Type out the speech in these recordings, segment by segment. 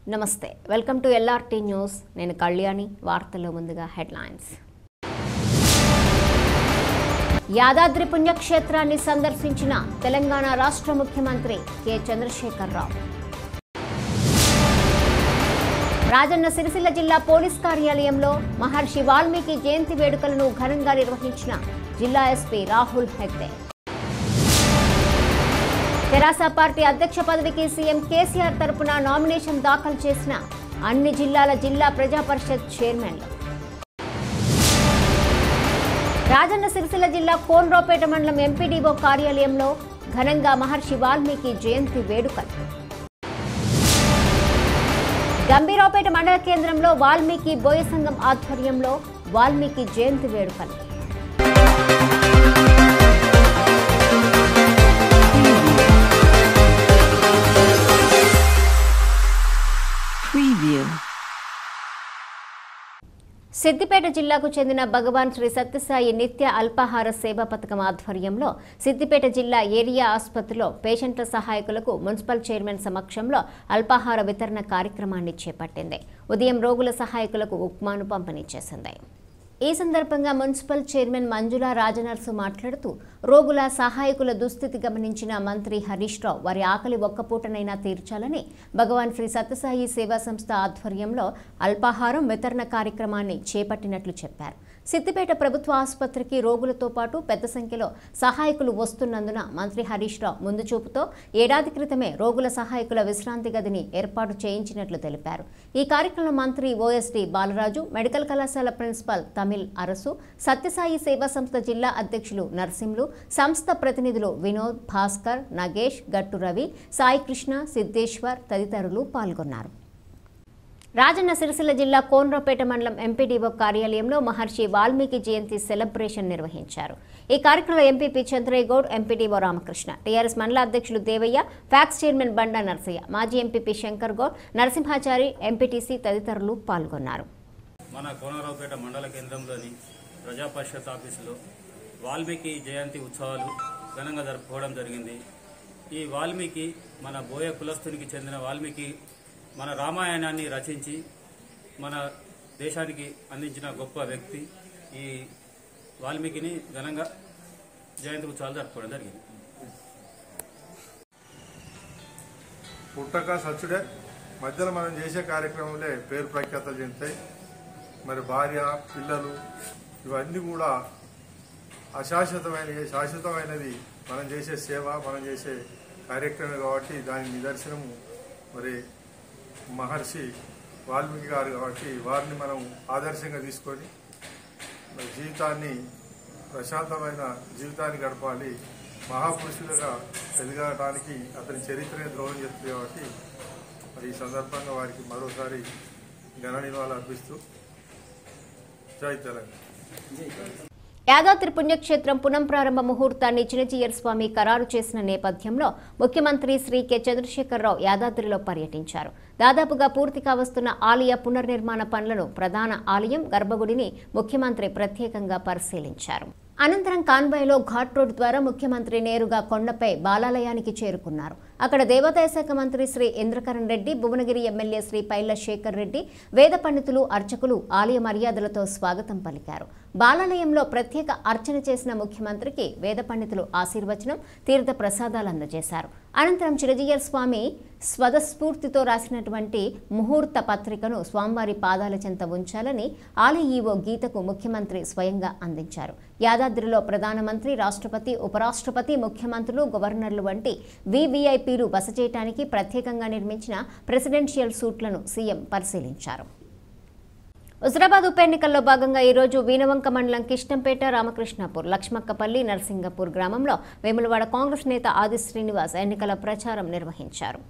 నమస్తే welcome to LRT news నేను కళ్యాణి వార్తల్లో ముందుగా హెడ్లైన్స్ యాదాద్రి పుణ్యక్షేత్రాన్ని సందర్శించిన తెలంగాణ రాష్ట్ర ముఖ్యమంత్రి కె చంద్రశేఖరరావు రాజన్న సిరిసిల్ల జిల్లా పోలీస్ కార్యాలయంలో మహర్షి వాల్మీకి జయంతి వేడుకలను ఘనంగా నిర్వహించిన జిల్లా ఎస్పీ రాహుల్ హెగ్డే తెరాస పార్టీ అధ్యక్ష పదవికి సీఎం కేసీఆర్ తరపున నామినేషన్ దాఖలు చేసిన అన్ని జిల్లాల జిల్లా ప్రజా పరిషత్ చైర్మన్లు రాజన్న సిరిసిల్ల జిల్లా కోన్రాపేట మండలం ఎంపీడీఓ కార్యాలయంలో ఘనంగా మహర్షి వాల్మీకి జయంతి వేడుకలు గంభీరావుపేట మండల కేంద్రంలో వాల్మీకి బోయ సంఘం ఆధ్వర్యంలో వాల్మీకి జయంతి వేడుకలు Preview. సిద్దిపేట జిల్లాకు చెందిన భగవాన్ శ్రీ సత్యసాయి నిత్య అల్పాహార సేవా పథకం ఆధ్వర్యంలో సిద్దిపేట జిల్లా ఏరియా ఆసుపత్రిలో పేషెంట్ల సహాయకులకు మున్సిపల్ చైర్మన్ సమక్షంలో అల్పాహార వితరణ కార్యక్రమాన్ని చేపట్టింది ఉదయం రోగుల సహాయకులకు ఉప్మాను పంపిణీ చేసింది ఈ సందర్భంగా మున్సిపల్ చైర్మన్ మంజుల రాజనర్సు మాట్లాడుతూ రోగుల సహాయకుల దుస్థితి గమనించిన మంత్రి హరీష్ రావు వారి ఆకలి ఒక్క పూటనైనా తీర్చాలని భగవాన్ శ్రీ సత్యసాయి సేవా సంస్థ ఆధ్వర్యంలో అల్పాహారం వితరణ కార్యక్రమాన్ని చేపట్టినట్లు చెప్పారు సిద్దిపేట ప్రభుత్వ ఆసుపత్రికి రోగులతో పాటు పెద్ద సంఖ్యలో సహాయకులు వస్తున్నందున మంత్రి హరీష్ రావు ముందు చూపుతో ఏడాది క్రితమే రోగుల సహాయకుల విశ్రాంతి గదిని ఏర్పాటు చేయించినట్లు తెలిపారు ఈ కార్యక్రమంలో మంత్రి ఓఎస్డి బాలరాజు మెడికల్ కళాశాల ప్రిన్సిపాల్ తమిళ్ అరసు సత్యసాయి సేవా సంస్థ జిల్లా అధ్యక్షులు నర్సింలు సంస్థ ప్రతినిధులు వినోద్ భాస్కర్ నగేష్ గట్టు రవి సాయి కృష్ణ సిద్ధేశ్వర్ తదితరులు పాల్గొన్నారు రాజన్న సిరిసిల్ల జిల్లా కోన్రాపేట మండలం ఎంపీడీఓ కార్యాలయంలో మహర్షి వాల్మీకి జయంతి సెలబ్రేషన్ నిర్వహించారు ఈ కార్యక్రమంలో MPP Chandraiah Goud MPDO Ramakrishna TRS మండల అధ్యక్షులు దేవయ్య ఫ్యాక్స్ చైర్మన్ బండా నర్సయ్య మాజీ ఎంపీపీ శంకర్ గౌడ్ నరసింహాచారి ఎంపీటీసీ తదితరులు పాల్గొన్నారు మన కోనరావుపేట మండల కేంద్రంలోని ప్రజా పరిషత్ ఆఫీసులో వాల్మీకి జయంతి ఉత్సవాలు ఘనంగా జరుపుకోవడం జరిగింది ఈ వాల్మీకి మన బోయ కులస్తునికి చెందిన వాల్మీకి మన రామాయణాన్ని రచించి మన దేశానికి అందించిన గొప్ప వ్యక్తి ఈ వాల్మీకిని ఘనంగా జయంతి ఉత్సవాలు జరుపుకోవడం జరిగింది పుట్టక సచ్చుడే మధ్యలో మనం చేసే కార్యక్రమంలో పేరు ప్రఖ్యాతలు చెందుతాయి మరి భార్య పిల్లలు ఇవన్నీ కూడా అశాశ్వతమైనవి శాశ్వతమైనది మనం చేసే సేవ మనం చేసే కార్యక్రమం కాబట్టి దాని నిదర్శనము మరి మహర్షి వాల్మీకి గారు కాబట్టి వారిని మనం ఆదర్శంగా తీసుకొని మరి జీవితాన్ని ప్రశాంతమైన జీవితాన్ని గడపాలి మహాపురుషులుగా ఎదగడానికి అతని చరిత్రనే ద్రోహం చెప్తుంది కాబట్టి మరి ఈ సందర్భంగా వారికి మరోసారి ఘన నివాళులు అర్పిస్తూ జై తెలంగాణ యాదాద్రి పుణ్యక్షేత్రం పునఃప్రారంభ ముహూర్తాన్ని చినజీయర్ స్వామి ఖరారు చేసిన నేపథ్యంలో ముఖ్యమంత్రి శ్రీ కె చంద్రశేఖరరావు యాదాద్రిలో పర్యటించారు దాదాపుగా పూర్తి కావస్తున్న ఆలయ పునర్నిర్మాణ పనులను ప్రధాన ఆలయం గర్భగుడిని ముఖ్యమంత్రి ప్రత్యేకంగా పరిశీలించారు అనంతరం కాన్వాయ్లో ఘాట్ రోడ్ ద్వారా ముఖ్యమంత్రి నేరుగా కొండపై బాలాలయానికి చేరుకున్నారు అక్కడ దేవాదాయ శాఖ మంత్రి శ్రీ ఇంద్రకరణ్ రెడ్డి భువనగిరి ఎమ్మెల్యే శ్రీ పైల శేఖర్ రెడ్డి వేద పండితులు అర్చకులు ఆలయ మర్యాదలతో స్వాగతం పలికారు బాలాలయంలో ప్రత్యేక అర్చన చేసిన ముఖ్యమంత్రికి వేద పండితులు ఆశీర్వచనం తీర్థ ప్రసాదాలు అందజేశారు అనంతరం చిరజీయర్ స్వామి స్వదస్ఫూర్తితో రాసినటువంటి ముహూర్త పత్రికను స్వామివారి పాదాల చెంత ఉంచాలని ఆలయ ఈవో గీతకు ముఖ్యమంత్రి స్వయంగా అందించారు యాదాద్రిలో ప్రధానమంత్రి రాష్ట్రపతి ఉపరాష్ట్రపతి ముఖ్యమంత్రులు గవర్నర్లు వంటి వివిఐపీలు బస చేయడానికి ప్రత్యేకంగా నిర్మించిన ప్రెసిడెన్షియల్ సూట్లను సీఎం పరిశీలించారు హుజరాబాద్ ఉప ఎన్నికల్లో భాగంగా ఈరోజు వీనవంక మండలం కిష్టంపేట రామకృష్ణాపూర్ లక్ష్మక్కపల్లి నర్సింగపూర్ గ్రామంలో వేములవాడ కాంగ్రెస్ నేత ఆది శ్రీనివాస్ ఎన్నికల ప్రచారం నిర్వహించారు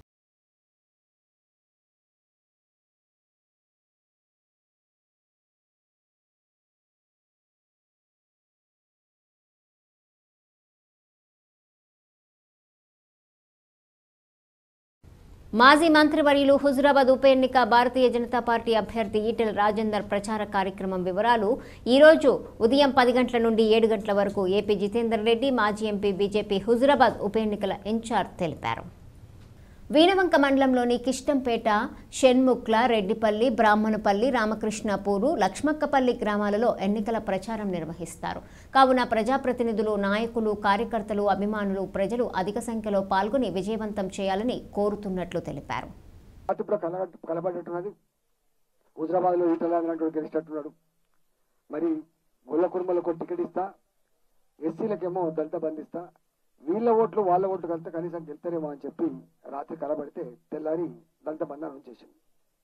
మాజీ మంత్రివర్యులు హుజురాబాద్ ఉప ఎన్నిక భారతీయ జనతా పార్టీ అభ్యర్థి ఈటెల రాజేందర్ ప్రచార కార్యక్రమం వివరాలు ఈ రోజు ఉదయం పది గంటల నుండి ఏడు గంటల వరకు ఏపీ జితేందర్ రెడ్డి మాజీ ఎంపీ బీజేపీ హుజురాబాద్ ఉప ఎన్నికల ఇన్ఛార్జ్ తెలిపారు వీణవంక మండలంలోని కిష్టంపేట షణ్ముక్ల రెడ్డిపల్లి బ్రాహ్మణపల్లి రామకృష్ణపూరు లక్ష్మక్కపల్లి గ్రామాలలో ఎన్నికల ప్రచారం నిర్వహిస్తారు కావున ప్రజాప్రతినిధులు నాయకులు కార్యకర్తలు అభిమానులు ప్రజలు అధిక సంఖ్యలో పాల్గొని విజయవంతం చేయాలని కోరుతున్నట్లు తెలిపారు అటు ఇప్పుడు కల కలబడ్డట్టున్నది హుజరాబాద్ లో ఈటల అన్నట్టు గెలిచినట్టున్నాడు మరి గొల్ల కుటుంబాలకు టికెట్ ఇస్తా ఎస్సీలకేమో దళిత బంధిస్తా వీళ్ళ ఓట్లు వాళ్ళ ఓట్లు కలిస్తే కనీసం గెలుతారేమో అని చెప్పి రాత్రి కలబడితే తెల్లారి దళిత బంధనం చేసింది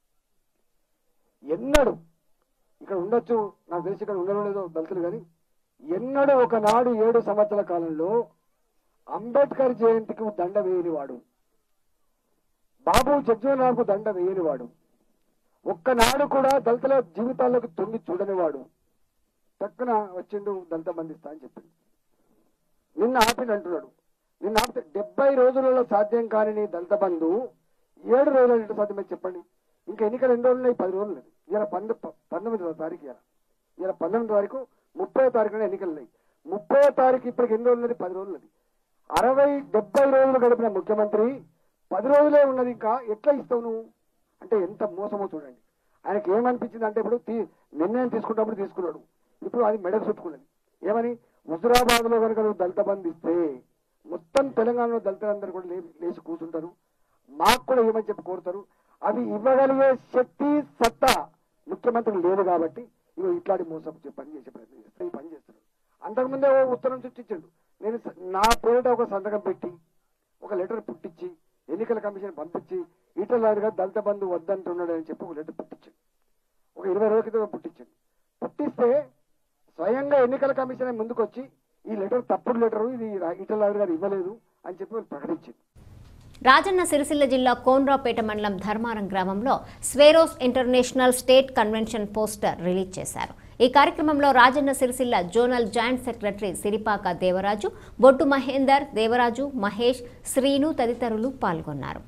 ఎన్నడు ఇక్కడ ఉండొచ్చు నాకు తెలిసి ఇక్కడ ఉండడం లేదో దళితులు కానీ ఎన్నడూ ఒకనాడు ఏడు సంవత్సరాల కాలంలో అంబేద్కర్ జయంతికి దండ వేయని వాడు బాబు జగ్జీవనరావుకు దండ వేయని వాడు ఒక్కనాడు కూడా దళితుల జీవితాల్లోకి తొంగి చూడని వాడు టక్కున వచ్చిండు దళిత బంధిస్తా అని చెప్పిండు నిన్న ఆపిన అంటున్నాడు నిన్న ఆపితే డెబ్బై రోజులలో సాధ్యం కాని నీ దళిత బంధు ఏడు రోజులు ఎట్లా సాధ్యమని చెప్పండి ఇంకా ఎన్నికలు ఎన్ని రోజులు ఉన్నాయి పది రోజులు ఉన్నాయి ఇలా పంద పంతొమ్మిదవ తారీఖు ఇలా ఇలా పంతొమ్మిది తారీఖు ముప్పై తారీఖున ఎన్నికలు ఉన్నాయి ముప్పై తారీఖు ఇప్పటికి ఎన్ని రోజులు ఉన్నది పది రోజులు ఉన్నది అరవై డెబ్బై రోజులు గడిపిన ముఖ్యమంత్రి పది రోజులే ఉన్నది ఇంకా ఎట్లా ఇస్తావు నువ్వు అంటే ఎంత మోసమో చూడండి ఆయనకి ఏమనిపించింది అంటే ఇప్పుడు తీ- నిర్ణయం తీసుకున్నప్పుడు తీసుకున్నాడు ఇప్పుడు అది మెడకు చుట్టుకున్నది ఏమని హుజురాబాద్ లో కనుక నువ్వు దళిత బంధు ఇస్తే మొత్తం తెలంగాణలో దళితులందరూ కూడా లే- లేచి కూర్చుంటారు మాకు కూడా ఏమని చెప్పి కోరుతారు అవి ఇవ్వగలిగే శక్తి సత్తా ముఖ్యమంత్రి లేదు కాబట్టి ఇవి ఇట్లాంటి మోసం చే- పని చేసే ప్రయత్నం చేస్తారు ఈ పని చేస్తారు అంతకుముందే ఓ ఉత్తరం చుట్టించాడు నేను స- నా పేరిట ఒక సంతకం పెట్టి ఒక లెటర్ పుట్టించి ఎన్నికల కమిషన్ పంపించి ఈటలాగా దళిత బంధు వద్దంటున్నాడు అని చెప్పి ఒక లెటర్ పుట్టించాడు ఒక ఇరవై రోజుల క్రితం పుట్టించాడు పుట్టిస్తే స్వయంగా ఎన్నికల కమిషన్ ముందుకు వచ్చి ఈ లెటర్ తప్పుడు లెటర్ ఇది ఈటలాగా గారు ఇవ్వలేదు అని చెప్పి వాళ్ళు ప్రకటించింది రాజన్న సిరిసిల్ల జిల్లా కోన్రాపేట మండలం ధర్మారం గ్రామంలో Swaeroes international state convention poster release చేశారు ఈ కార్యక్రమంలో Rajanna Sircilla zonal joint secretary Siripaka Devaraju Bottu Mahender Devaraju Mahesh Srinu తదితరులు పాల్గొన్నారు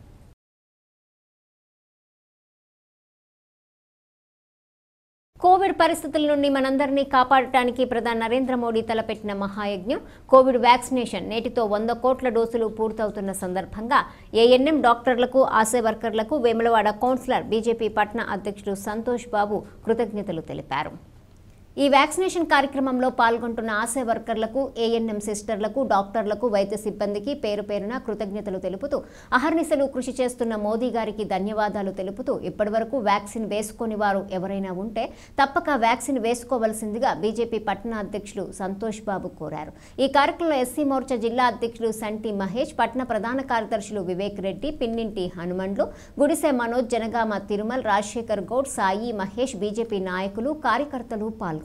కోవిడ్ పరిస్థితుల నుండి మనందరినీ కాపాడటానికి ప్రధాని నరేంద్ర మోడీ తలపెట్టిన మహాయజ్ఞం కోవిడ్ వ్యాక్సినేషన్ నేటితో వంద కోట్ల డోసులు పూర్తవుతున్న సందర్భంగా ఏఎన్ఎం డాక్టర్లకు ఆశా వర్కర్లకు వేములవాడ కౌన్సిలర్ బీజేపీ పట్న అధ్యక్షుడు సంతోష్ బాబు కృతజ్ఞతలు తెలిపారు ఈ వ్యాక్సినేషన్ కార్యక్రమంలో పాల్గొంటున్న ఆశా వర్కర్లకు ఏఎన్ఎం సిస్టర్లకు డాక్టర్లకు వైద్య సిబ్బందికి పేరు పేరున కృతజ్ఞతలు తెలుపుతూ అహర్నిశలు కృషి చేస్తున్న మోదీ గారికి ధన్యవాదాలు తెలుపుతూ ఇప్పటివరకు వ్యాక్సిన్ వేసుకొని వారు ఎవరైనా ఉంటే తప్పక వ్యాక్సిన్ వేసుకోవలసిందిగా బీజేపీ పట్టణ అధ్యక్షులు సంతోష్ బాబు కోరారు ఈ కార్యక్రమంలో ఎస్సీ మోర్చా జిల్లా అధ్యక్షులు సంటి మహేష్ పట్టణ ప్రధాన కార్యదర్శులు వివేక్ రెడ్డి పిన్నింటి హనుమండ్లు గుడిసె మనోజ్ జనగామ తిరుమల్ రాజశేఖర్ గౌడ్ సాయి మహేష్ బీజేపీ నాయకులు కార్యకర్తలు పాల్గొన్నారు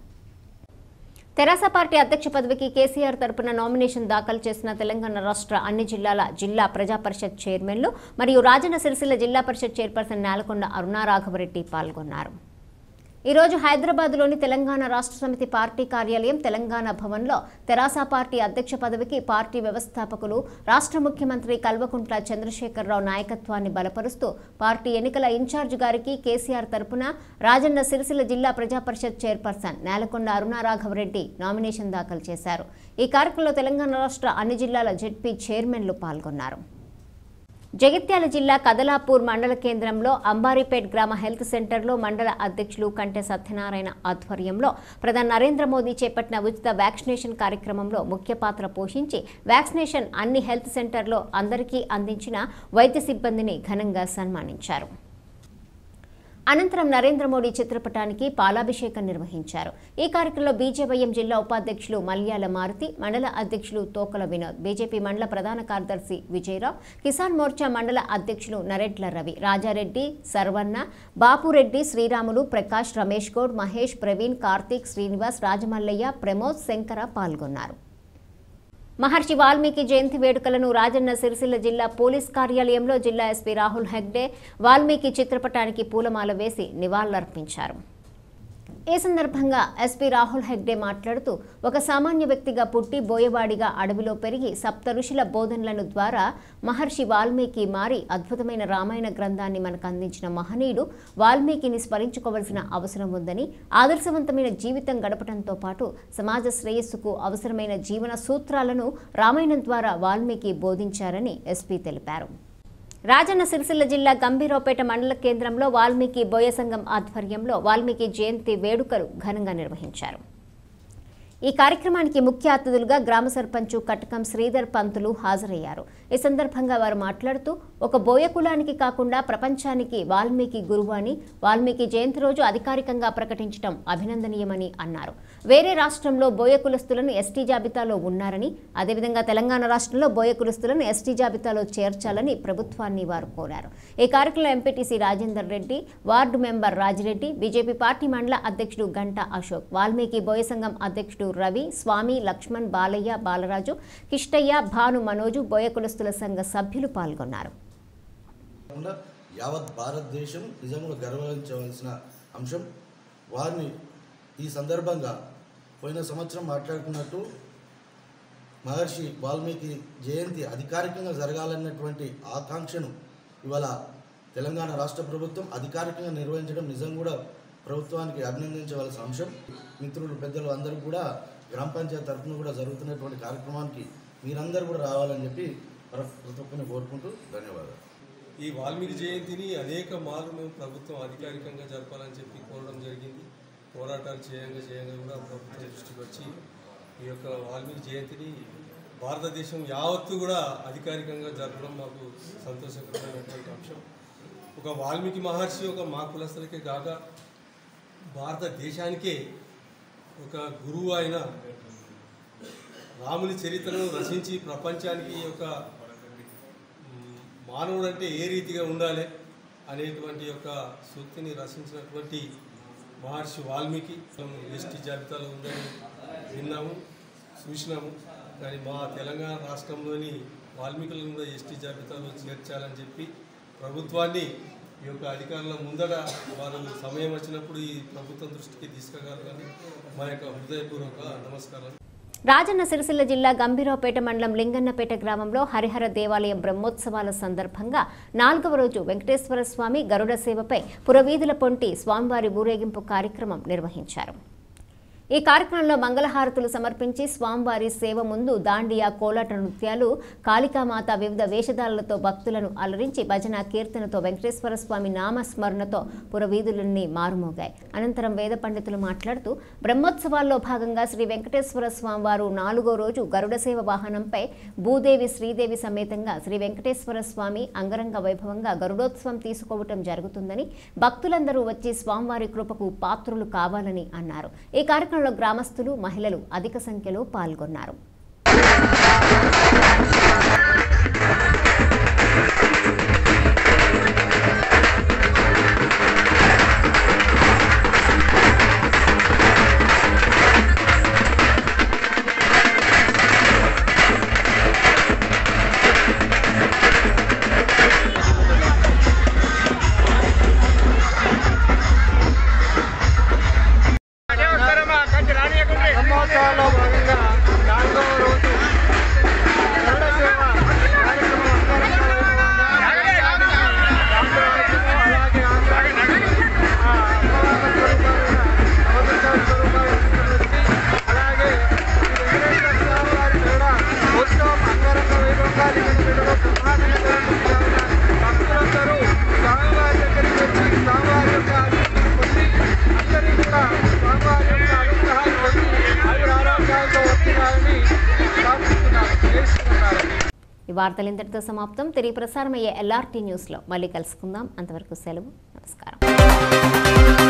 తెరాస పార్టీ అధ్యక్ష పదవికి కేసీఆర్ తరపున నామినేషన్ దాఖలు చేసిన తెలంగాణ రాష్ట్ర అన్ని జిల్లాల జిల్లా ప్రజా పరిషత్ చైర్మన్లు మరియు రాజన్న సిరిసిల్ల జిల్లా పరిషత్ చైర్పర్సన్ నేలకొండ అరుణారాఘవరెడ్డి పాల్గొన్నారు ఈరోజు హైదరాబాద్లోని తెలంగాణ రాష్ట్ర సమితి పార్టీ కార్యాలయం తెలంగాణ భవన్లో తెరాస పార్టీ అధ్యక్ష పదవికి పార్టీ వ్యవస్థాపకులు రాష్ట్ర ముఖ్యమంత్రి కల్వకుంట్ల చంద్రశేఖరరావు నాయకత్వాన్ని బలపరుస్తూ పార్టీ ఎన్నికల ఇన్ఛార్జ్ గారికి కేసీఆర్ తరపున రాజన్న సిరిసిల్ల జిల్లా ప్రజా పరిషత్ చైర్పర్సన్ నేలకొండ అరుణారాఘవరెడ్డి నామినేషన్ దాఖలు చేశారు ఈ కార్యక్రమంలో తెలంగాణ రాష్ట్ర అన్ని జిల్లాల జెడ్పీ చైర్మన్లు పాల్గొన్నారు జగిత్యాల జిల్లా కదలాపూర్ మండల కేంద్రంలో అంబారీపేట్ గ్రామ హెల్త్ సెంటర్లో మండల అధ్యక్షులు కంటె సత్యనారాయణ ఆధ్వర్యంలో ప్రధాని నరేంద్ర మోదీ చేపట్టిన ఉచిత వ్యాక్సినేషన్ కార్యక్రమంలో ముఖ్య పాత్ర పోషించి వ్యాక్సినేషన్ అన్ని హెల్త్ సెంటర్లో అందరికీ అందించిన వైద్య సిబ్బందిని ఘనంగా సన్మానించారు అనంతరం నరేంద్ర మోడీ చిత్రపటానికి పాలాభిషేకం నిర్వహించారు ఈ కార్యక్రమంలో బీజేవైఎం జిల్లా ఉపాధ్యక్షులు మల్యాల మారుతి మండల అధ్యక్షులు తోకల వినోద్ బీజేపీ మండల ప్రధాన కార్యదర్శి విజయరావు కిసాన్ మోర్చా మండల అధ్యక్షులు నరెడ్ల రవి రాజారెడ్డి సర్వన్న బాపురెడ్డి శ్రీరాములు ప్రకాష్ రమేష్ గౌడ్ మహేష్ ప్రవీణ్ కార్తీక్ శ్రీనివాస్ రాజమల్లయ్య ప్రమోద్ శంకర పాల్గొన్నారు మహర్షి వాల్మీకి జయంతి వేడుకలను రాజన్న సిరిసిల్ల జిల్లా పోలీస్ కార్యాలయంలో జిల్లా ఎస్పీ రాహుల్ హెగ్డే వాల్మీకి చిత్రపటానికి పూలమాల వేసి నివాళులర్పించారు ఈ సందర్భంగా ఎస్పీ రాహుల్ హెగ్డే మాట్లాడుతూ ఒక సామాన్య వ్యక్తిగా పుట్టి బోయవాడిగా అడవిలో పెరిగి సప్త ఋషుల బోధనలను ద్వారా మహర్షి వాల్మీకి మారి అద్భుతమైన రామాయణ గ్రంథాన్ని మనకు అందించిన మహనీయుడు వాల్మీకిని స్మరించుకోవాల్సిన అవసరం ఉందని ఆదర్శవంతమైన జీవితం గడపడంతో పాటు సమాజ శ్రేయస్సుకు అవసరమైన జీవన సూత్రాలను రామాయణం ద్వారా వాల్మీకి బోధించారని ఎస్పీ తెలిపారు రాజన్న సిరిసిల్ల జిల్లా గంభీరావుపేట మండల కేంద్రంలో వాల్మీకి బోయ సంఘం ఆధ్వర్యంలో వాల్మీకి జయంతి వేడుకలు ఘనంగా నిర్వహించారు ఈ కార్యక్రమానికి ముఖ్య అతిథులుగా గ్రామ సర్పంచు కటకం శ్రీధర్ పంతులు హాజరయ్యారు ఈ సందర్భంగా వారు మాట్లాడుతూ ఒక బోయ కులానికి కాకుండా ప్రపంచానికి వాల్మీకి గురువు అని వాల్మీకి జయంతి రోజు అధికారికంగా ప్రకటించడం అభినందనీయమని అన్నారు వేరే రాష్ట్రంలో బోయ కులస్తులను ఎస్టీ జాబితాలో ఉన్నారని అదేవిధంగా తెలంగాణ రాష్ట్రంలో బోయ కులస్తులను ఎస్టీ జాబితాలో చేర్చాలని ప్రభుత్వాన్ని వారు కోరారు ఈ కార్యక్రమంలో MPTC Rajender Reddy ward member Rajireddy BJP party మండల అధ్యక్షుడు గంటా అశోక్ వాల్మీకి బోయ సంఘం అధ్యక్షుడు రవి స్వామి లక్ష్మణ్ బాలయ్య బాలరాజు కిష్టయ్య భాను మనోజు బోయ కులస్తుల సంఘ సభ్యులు పాల్గొన్నారు కాకుండా యావత్ భారతదేశం నిజంగా గర్వించవలసిన అంశం వారిని ఈ సందర్భంగా పోయిన సంవత్సరం మాట్లాడుకున్నట్టు మహర్షి వాల్మీకి జయంతి అధికారికంగా జరగాలన్నటువంటి ఆకాంక్షను ఇవాళ తెలంగాణ రాష్ట్ర ప్రభుత్వం అధికారికంగా నిర్వహించడం నిజం కూడా ప్రభుత్వానికి అభినందించవలసిన అంశం మిత్రులు పెద్దలు అందరూ కూడా గ్రామ పంచాయతీ తరఫున కూడా జరుగుతున్నటువంటి కార్యక్రమానికి మీరందరూ కూడా రావాలని చెప్పి ప్ర- ప్రతి ఒక్కరిని కోరుకుంటూ ధన్యవాదాలు ఈ వాల్మీకి జయంతిని అనేక మార్లు మేము ప్రభుత్వం అధికారికంగా జరపాలని చెప్పి కోరడం జరిగింది పోరాటాలు చేయంగా చేయంగా కూడా ప్రభుత్వం దృష్టికి వచ్చి ఈ యొక్క వాల్మీకి జయంతిని భారతదేశం యావత్తు కూడా అధికారికంగా జరపడం మాకు సంతోషకరమైనటువంటి అంశం ఒక వాల్మీకి మహర్షి ఒక మా కులస్తులకే కాక భారతదేశానికే ఒక గురువు అయిన రాముని చరిత్రను రచించి ప్రపంచానికి ఈ యొక్క మ్, మానవుడు అంటే ఏ రీతిగా ఉండాలి అనేటువంటి యొక్క సూక్తిని రచించినటువంటి మహర్షి వాల్మీకి ఎస్టీ జాబితాలో ఉందని విన్నాము చూసినాము కానీ మా తెలంగాణ రాష్ట్రంలోని వాల్మీకులను కూడా ఎస్టీ జాబితాలో చేర్చాలని చెప్పి ప్రభుత్వాన్ని ఈ యొక్క అధికారుల ముందర వారు సమయం వచ్చినప్పుడు ఈ ప్రభుత్వం దృష్టికి తీసుకురాగలని మా యొక్క హృదయపూర్వక నమస్కారం రాజన్న సిరిసిల్ల జిల్లా గంభీరావుపేట మండలం లింగన్నపేట గ్రామంలో హరిహర దేవాలయం బ్రహ్మోత్సవాల సందర్భంగా నాలుగవ రోజు వెంకటేశ్వర స్వామి గరుడ సేవపై పురవీధుల పొంటి స్వామివారి ఊరేగింపు కార్యక్రమం నిర్వహించారు ఈ కార్యక్రమంలో మంగళహారతులు సమర్పించి స్వామివారి సేవ ముందు దాండియా కోలాట నృత్యాలు కాళికామాత వివిధ వేషధారులతో భక్తులను అలరించి భజన కీర్తనతో వెంకటేశ్వర స్వామి నామస్మరణతో పురవీధులన్నీ మారుమోగాయి అనంతరం వేద పండితులు మాట్లాడుతూ బ్రహ్మోత్సవాల్లో భాగంగా శ్రీ వెంకటేశ్వర స్వామివారు నాలుగో రోజు గరుడ సేవ వాహనంపై భూదేవి శ్రీదేవి సమేతంగా శ్రీ వెంకటేశ్వర స్వామి అంగరంగ వైభవంగా గరుడోత్సవం తీసుకోవటం జరుగుతుందని భక్తులందరూ వచ్చి స్వామివారి కృపకు పాత్రులు కావాలని అన్నారు ఈ కార్యక్రమంలో గ్రామస్తులు మహిళలు అధిక సంఖ్యలో పాల్గొన్నారు బ్రహ్మోత్సవాల్లో భాగంగా నాలుగవ రోజు గరుడ సేవ కార్యక్రమం అంగరంగ వైభవంగా ఆంధ్రప్రదేశ్లో అలాగే ఆంధ్రప్రదేశ్ ఆ అమ్మవారి స్వరూపాలైన నవదుర్గా స్వరూపాలు తీసుకుని అలాగే శ్రీ వెంకటేశ్వర స్వామి వారి కూడా ఉత్సవం అంగరంగ వైభవంగా లింగనపేటలో బ్రహ్మాండంగా జరుగుతుంది కావున భక్తులందరూ స్వామివారి దగ్గరికి వచ్చి స్వామివారి యొక్క ఆశీస్సులు పొంది అందరినీ కూడా స్వామివారి యొక్క అనుగ్రహాలు పొంది ఆయుర ఆరోగ్యాలతో వస్తున్నారని ప్రార్థిస్తున్నారు చేస్తున్నారు ఈ వార్తలు ఇంతటితో సమాప్తం తిరిగి ప్రసారమయ్యే ఎల్ఆర్టీ న్యూస్లో మళ్ళీ కలుసుకుందాం అంతవరకు సెలవు నమస్కారం